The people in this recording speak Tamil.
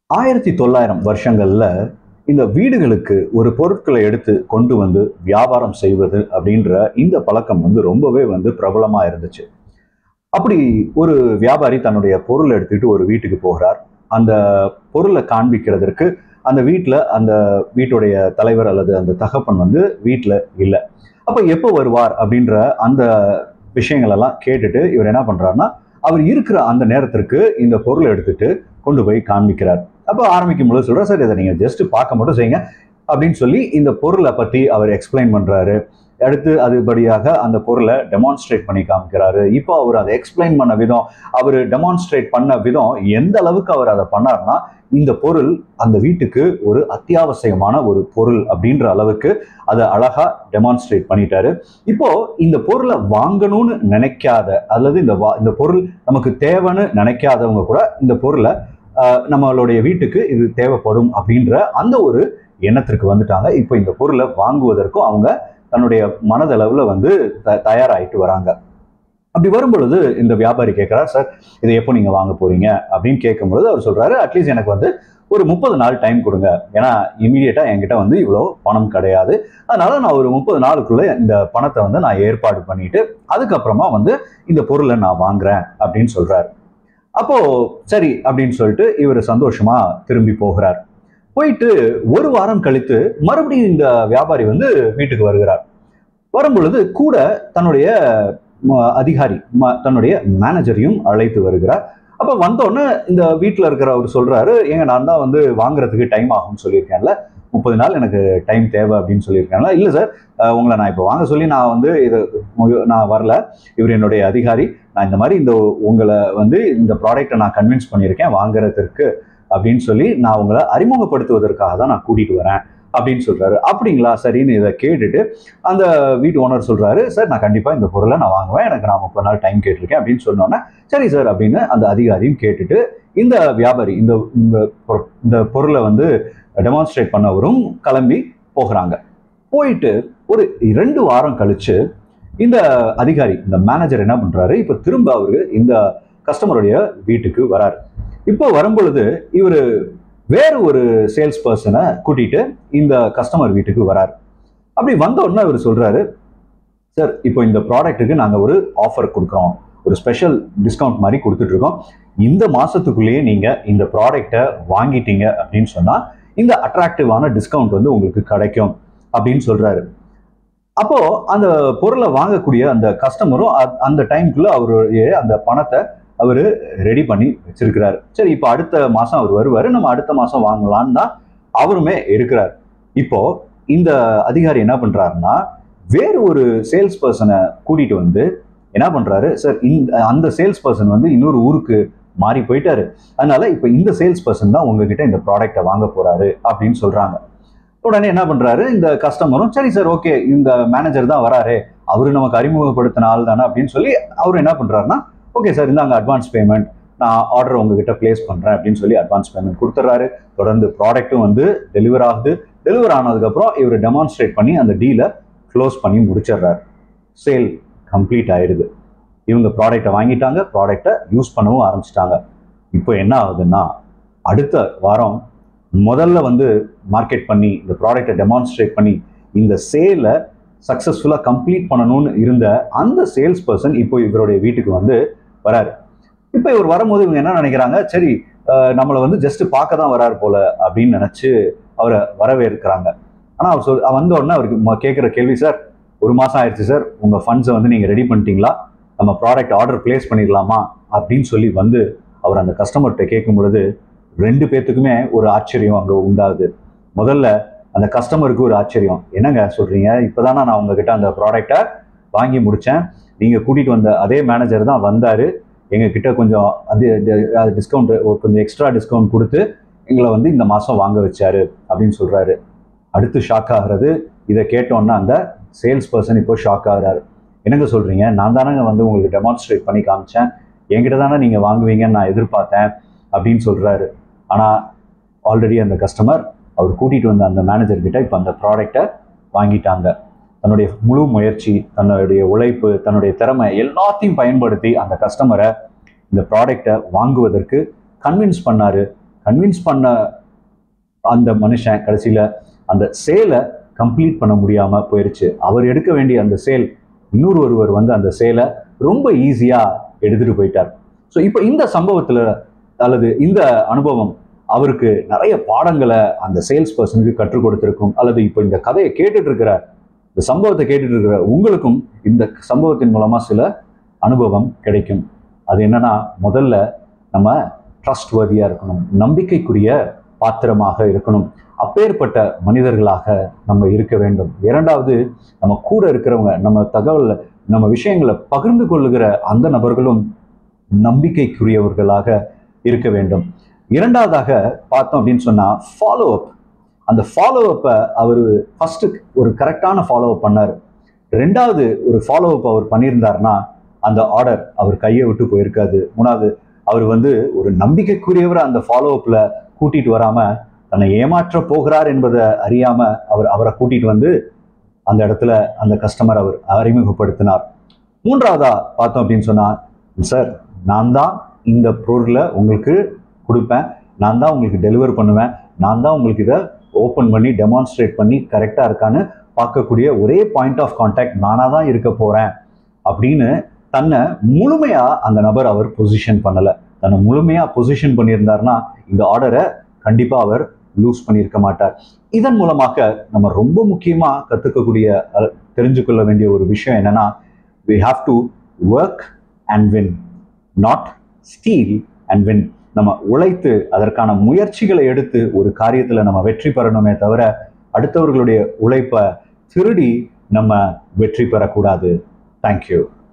ஆயிரத்தி தொள்ளாயிரம் வருஷங்கள்ல இந்த வீடுகளுக்கு ஒரு பொருட்களை எடுத்து கொண்டு வந்து வியாபாரம் செய்வது அப்படின்ற இந்த பழக்கம் வந்து ரொம்பவே வந்து பிரபலமா இருந்துச்சு அப்படி ஒரு வியாபாரி தன்னுடைய பொருளை எடுத்துக்கிட்டு ஒரு வீட்டுக்கு போகிறார் அந்த பொருளை காண்பிக்கிறதற்கு அந்த வீட்டில் அந்த வீட்டுடைய தலைவர் அல்லது அந்த தகப்பன் வந்து வீட்டில் இல்லை அப்போ எப்போ வருவார் அப்படின்ற அந்த விஷயங்கள் எல்லாம் கேட்டுட்டு இவர் என்ன பண்றாருன்னா அவர் இருக்கிற அந்த நேரத்திற்கு இந்த பொருளை எடுத்துட்டு கொண்டு போய் காண்பிக்கிறார் அப்போ ஆரம்பிக்கும் பொழுது சொல்றாரு சார் இதை நீங்க ஜஸ்ட் பார்க்க மட்டும் செய்யுங்க அப்படின்னு சொல்லி இந்த பொருளை பத்தி அவர் எக்ஸ்பிளைன் பண்றாரு அடுத்து அதுபடியாக அந்த பொருளை டெமான்ஸ்ட்ரேட் பண்ணி காமிக்கிறாரு இப்போ அவர் அதை எக்ஸ்பிளைன் பண்ண விதம் அவர் டெமான்ஸ்ட்ரேட் பண்ண விதம் எந்த அளவுக்கு அவர் அதை பண்ணார்னா இந்த பொருள் அந்த வீட்டுக்கு ஒரு அத்தியாவசியமான ஒரு பொருள் அப்படின்ற அளவுக்கு அதை அழகா டெமான்ஸ்ட்ரேட் பண்ணிட்டாரு இப்போ இந்த பொருளை வாங்கணும்னு நினைக்காத அல்லது இந்த வா- இந்த பொருள் நமக்கு தேவைன்னு நினைக்காதவங்க கூட இந்த பொருளை ஆஹ், நம்மளுடைய வீட்டுக்கு இது தேவைப்படும் அப்படின்ற அந்த ஒரு எண்ணத்திற்கு வந்துட்டாங்க இப்போ இந்த பொருளை வாங்குவதற்கும் அவங்க தன்னுடைய மனதளவுல வந்து த- தயாராயிட்டு வராங்க அப்படி வரும் பொழுது இந்த வியாபாரி கேட்கிறார் சார் இதை எப்போ நீங்க வாங்க போறீங்க அப்படின்னு கேட்கும்பொழுது அவர் சொல்றாரு அட்லீஸ்ட் எனக்கு வந்து ஒரு முப்பது நாள் டைம் கொடுங்க ஏன்னா இமீடியட்டா என்கிட்ட வந்து இவ்வளோ பணம் கிடையாது அதனால நான் ஒரு முப்பது நாளுக்குள்ள இந்த பணத்தை வந்து நான் ஏற்பாடு பண்ணிட்டு அதுக்கப்புறமா வந்து இந்த பொருளை நான் வாங்குறேன் அப்படின்னு சொல்றாரு அப்போ சரி அப்படின்னு சொல்லிட்டு இவர் சந்தோஷமா திரும்பி போகிறார் போயிட்டு ஒரு வாரம் கழித்து மறுபடியும் இந்த வியாபாரி வந்து வீட்டுக்கு வருகிறார் வரும் பொழுது கூட தன்னுடைய ம- அதிகாரி ம- தன்னுடைய மேனேஜரையும் அழைத்து வருகிறார் அப்போ வந்தோடனே இந்த வீட்டில் இருக்கிற அவர் சொல்றாரு ஏங்க நான் தான் வந்து வாங்குறதுக்கு டைம் ஆகும்னு சொல்லியிருக்கேன்ல முப்பது நாள் எனக்கு டைம் தேவை அப்படின்னு சொல்லியிருக்கேன்ல இல்லை சார் அஹ் உங்களை நான் இப்போ வாங்க சொல்லி நான் வந்து இது மு- நான் வரல இவர் என்னுடைய அதிகாரி நான் இந்த மாதிரி இந்த உங்களை வந்து இந்த ப்ராடக்ட்டை நான் கன்வின்ஸ் பண்ணியிருக்கேன் வாங்குறதுக்கு அப்படின்னு சொல்லி நான் உங்களை அறிமுகப்படுத்துவதற்காக தான் நான் கூட்டிட்டு வரேன் அப்படின்னு சொல்றாரு அப்படிங்களா சரின்னு இதை கேட்டுட்டு அந்த வீட்டு ஓனர் சொல்றாரு சார் நான் கண்டிப்பா இந்த பொருளை நான் வாங்குவேன் எனக்கு நான் முப்பது நாள் டைம் கேட்டிருக்கேன் அப்படின்னு சொன்னோன்னே சரி சார் அப்படின்னு அந்த அதிகாரியும் கேட்டுட்டு இந்த வியாபாரி இந்த இந்த பொ- இந்த பொருளை வந்து டெமான்ஸ்ட்ரேட் பண்ணவரும் கிளம்பி போகிறாங்க போயிட்டு ஒரு இரண்டு வாரம் கழிச்சு இந்த அதிகாரி இந்த மேனேஜர் என்ன பண்றாரு இப்போ திரும்ப அவரு இந்த கஸ்டமருடைய வீட்டுக்கு வராரு இப்போ வரும்பொழுது இவர் வேறு ஒரு சேல்ஸ் பர்சனை கூட்டிட்டு இந்த கஸ்டமர் வீட்டுக்கு வராரு அப்படி வந்த உடனே அவர் சொல்றாரு சார் இப்போ இந்த ப்ராடக்ட்டுக்கு நாங்கள் ஒரு ஆஃபர் கொடுக்குறோம் ஒரு ஸ்பெஷல் டிஸ்கவுண்ட் மாதிரி கொடுத்துட்டு இருக்கோம் இந்த மாசத்துக்குள்ளேயே நீங்க இந்த ப்ராடக்ட்டை வாங்கிட்டீங்க அப்படின்னு சொன்னா இந்த அட்ராக்டிவான டிஸ்கவுண்ட் வந்து உங்களுக்கு கிடைக்கும் அப்படின்னு சொல்றாரு அப்போ அந்த பொருளை வாங்கக்கூடிய அந்த கஸ்டமரும் அ- அந்த டைம்குள்ள அவருடைய அந்த பணத்தை அவர் ரெடி பண்ணி வச்சிருக்கிறாரு சரி இப்போ அடுத்த மாசம் அவர் வருவாரு நம்ம அடுத்த மாசம் வாங்கலான்னு தான் அவருமே இருக்கிறார் இப்போ இந்த அதிகாரி என்ன பண்றாருன்னா வேறு ஒரு சேல்ஸ் பர்சனை கூட்டிட்டு வந்து என்ன பண்றாரு சார் இந்த அந்த சேல்ஸ் பர்சன் வந்து இன்னொரு ஊருக்கு மாறி போயிட்டாரு அதனால இப்போ இந்த சேல்ஸ் பர்சன் தான் உங்ககிட்ட இந்த ப்ராடக்ட்டை வாங்க போறாரு அப்படின்னு சொல்றாங்க உடனே என்ன பண்றாரு இந்த கஸ்டமரும் சரி சார் ஓகே இந்த மேனேஜர் தான் வராரு அவரு நமக்கு அறிமுகப்படுத்தின ஆள் தானே அப்படின்னு சொல்லி அவர் என்ன பண்றாருன்னா ஓகே சார் இந்தாங்க அட்வான்ஸ் பேமெண்ட் நான் ஆர்டர் உங்ககிட்ட பிளேஸ் பண்றேன் அப்படின்னு சொல்லி அட்வான்ஸ் பேமெண்ட் கொடுத்துட்றாரு தொடர்ந்து ப்ராடக்ட்டும் வந்து டெலிவர் ஆகுது டெலிவர் ஆனதுக்கப்புறம் இவர் டெமான்ஸ்ட்ரேட் பண்ணி அந்த டீலை க்ளோஸ் பண்ணி முடிச்சிடுறாரு சேல் கம்ப்ளீட் ஆயிடுது இவங்க ப்ராடக்ட்டை வாங்கிட்டாங்க ப்ராடக்ட்டை யூஸ் பண்ணவும் ஆரம்பிச்சிட்டாங்க இப்போ என்ன ஆகுதுன்னா அடுத்த வாரம் முதல்ல வந்து மார்க்கெட் பண்ணி இந்த ப்ராடக்ட்டை டெமான்ஸ்ட்ரேட் பண்ணி இந்த சேலை சக்ஸஸ்ஃபுல்லாக கம்ப்ளீட் பண்ணணும்னு இருந்த அந்த சேல்ஸ் பர்சன் இப்போ இவருடைய வீட்டுக்கு வந்து வராரு இப்போ இவர் வரும்போது இவங்க என்ன நினைக்கிறாங்க சரி அஹ், நம்மளை வந்து ஜஸ்ட் பார்க்க தான் வராரு போல அப்படின்னு நினச்சி அவரை வரவேற்கிறாங்க ஆனால் அவர் சொல் வந்த உடனே அவருக்கு ம- கேட்குற கேள்வி சார் ஒரு மாதம் ஆயிடுச்சு சார் உங்கள் ஃபண்ட்ஸை வந்து நீங்கள் ரெடி பண்ணிட்டீங்களா நம்ம ப்ராடக்ட் ஆர்டர் பிளேஸ் பண்ணிடலாமா அப்படின்னு சொல்லி வந்து அவர் அந்த கஸ்டமர்கிட்ட கேட்கும் பொழுது ரெண்டு பேர்த்துக்குமே ஒரு ஆச்சரியம் அங்கே உண்டாகுது முதல்ல அந்த கஸ்டமருக்கு ஒரு ஆச்சரியம் என்னங்க சொல்றீங்க இப்போதானே நான் உங்ககிட்ட அந்த ப்ராடக்டை வாங்கி முடித்தேன் நீங்கள் கூட்டிகிட்டு வந்த அதே மேனேஜர் தான் வந்தார் எங்ககிட்ட கொஞ்சம் அது டிஸ்கவுண்ட் கொஞ்சம் எக்ஸ்ட்ரா டிஸ்கவுண்ட் கொடுத்து எங்களை வந்து இந்த மாதம் வாங்க வச்சாரு அப்படின்னு சொல்கிறாரு அடுத்து ஷாக் ஆகுறது இதை கேட்டோன்னா அந்த சேல்ஸ் பர்சன் இப்போ ஷாக் ஆகுறாரு என்னங்க சொல்கிறீங்க நான் தானங்க வந்து உங்களுக்கு டெமான்ஸ்ட்ரேட் பண்ணி காமிச்சேன் என்கிட்ட தானே நீங்கள் வாங்குவீங்கன்னு நான் எதிர்பார்த்தேன் அப்படின்னு சொல்கிறாரு ஆனால் ஆல்ரெடி அந்த கஸ்டமர் அவர் கூட்டிகிட்டு வந்த அந்த மேனேஜர் கிட்ட இப்போ அந்த ப்ராடக்டை வாங்கிட்டாங்க தன்னுடைய முழு முயற்சி தன்னுடைய உழைப்பு தன்னுடைய திறமை எல்லாத்தையும் பயன்படுத்தி அந்த கஸ்டமரை இந்த ப்ராடக்டை வாங்குவதற்கு கன்வின்ஸ் பண்ணாரு கன்வின்ஸ் பண்ண அந்த மனுஷன் கடைசியில் அந்த சேலை கம்ப்ளீட் பண்ண முடியாமல் போயிடுச்சு அவர் எடுக்க வேண்டிய அந்த சேல் இன்னொரு ஒருவர் வந்து அந்த சேலை ரொம்ப ஈஸியாக எடுத்துகிட்டு போயிட்டார் ஸோ இப்போ இந்த சம்பவத்தில் அல்லது இந்த அனுபவம் அவருக்கு நிறைய பாடங்களை அந்த சேல்ஸ் பர்சனுக்கு கற்றுக் கொடுத்திருக்கும் அல்லது இப்போ இந்த கதையை கேட்டுட்டு இருக்கிற இந்த சம்பவத்தை கேட்டுட்டு இருக்கிற உங்களுக்கும் இந்த சம்பவத்தின் மூலமாக சில அனுபவம் கிடைக்கும் அது என்னன்னா முதல்ல நம்ம ட்ரஸ்ட் வர்தியாக இருக்கணும் நம்பிக்கைக்குரிய பாத்திரமாக இருக்கணும் அப்பேற்பட்ட மனிதர்களாக நம்ம இருக்க வேண்டும் இரண்டாவது நம்ம கூட இருக்கிறவங்க நம்ம தகவல் நம்ம விஷயங்களை பகிர்ந்து கொள்ளுகிற அந்த நபர்களும் நம்பிக்கைக்குரியவர்களாக இருக்க வேண்டும் இரண்டாவதாக பார்த்தோம் அப்படின்னு சொன்னா ஃபாலோ அப் அந்த ஃபாலோ அப்பை அவர் ஃபர்ஸ்ட் ஒரு கரெக்டான ஃபாலோ அப் பண்ணார் ரெண்டாவது ஒரு ஃபாலோ அப் அவர் பண்ணியிருந்தாருன்னா அந்த ஆர்டர் அவர் கையை விட்டு போயிருக்காது மூணாவது அவர் வந்து ஒரு நம்பிக்கைக்குரியவரை அந்த ஃபாலோ அப்ல கூட்டிட்டு வராம தன்னை ஏமாற்ற போகிறார் என்பதை அறியாம அவர் அவரை கூட்டிட்டு வந்து அந்த இடத்துல அந்த கஸ்டமர் அவர் அறிமுகப்படுத்தினார் மூன்றாவதா பார்த்தோம் அப்படின்னு சொன்னா சார் நான் தான் இந்த பொருளை உங்களுக்கு கொடுப்பேன் நான் தான் உங்களுக்கு டெலிவர் பண்ணுவேன் நான் தான் உங்களுக்கு இதை ஓப்பன் பண்ணி டெமான்ஸ்ட்ரேட் பண்ணி கரெக்டாக இருக்கான்னு பார்க்கக்கூடிய ஒரே பாயிண்ட் ஆஃப் கான்டாக்ட் நானாக தான் இருக்க போகிறேன் அப்படின்னு தன்னை முழுமையாக அந்த நபர் அவர் பொசிஷன் பண்ணலை தன்னை முழுமையாக பொசிஷன் பண்ணியிருந்தாருன்னா இந்த ஆர்டரை கண்டிப்பாக அவர் லூஸ் பண்ணியிருக்க மாட்டார் இதன் மூலமாக நம்ம ரொம்ப முக்கியமாக கற்றுக்கக்கூடிய தெரிஞ்சுக்கொள்ள வேண்டிய ஒரு விஷயம் என்னன்னா we have to work and win not steal and win நம்ம உழைத்து அதற்கான முயற்சிகளை எடுத்து ஒரு காரியத்தில் நம்ம வெற்றி பெறணுமே தவிர அடுத்தவர்களுடைய உழைப்பை திருடி நம்ம வெற்றி பெறக்கூடாது தேங்க்யூ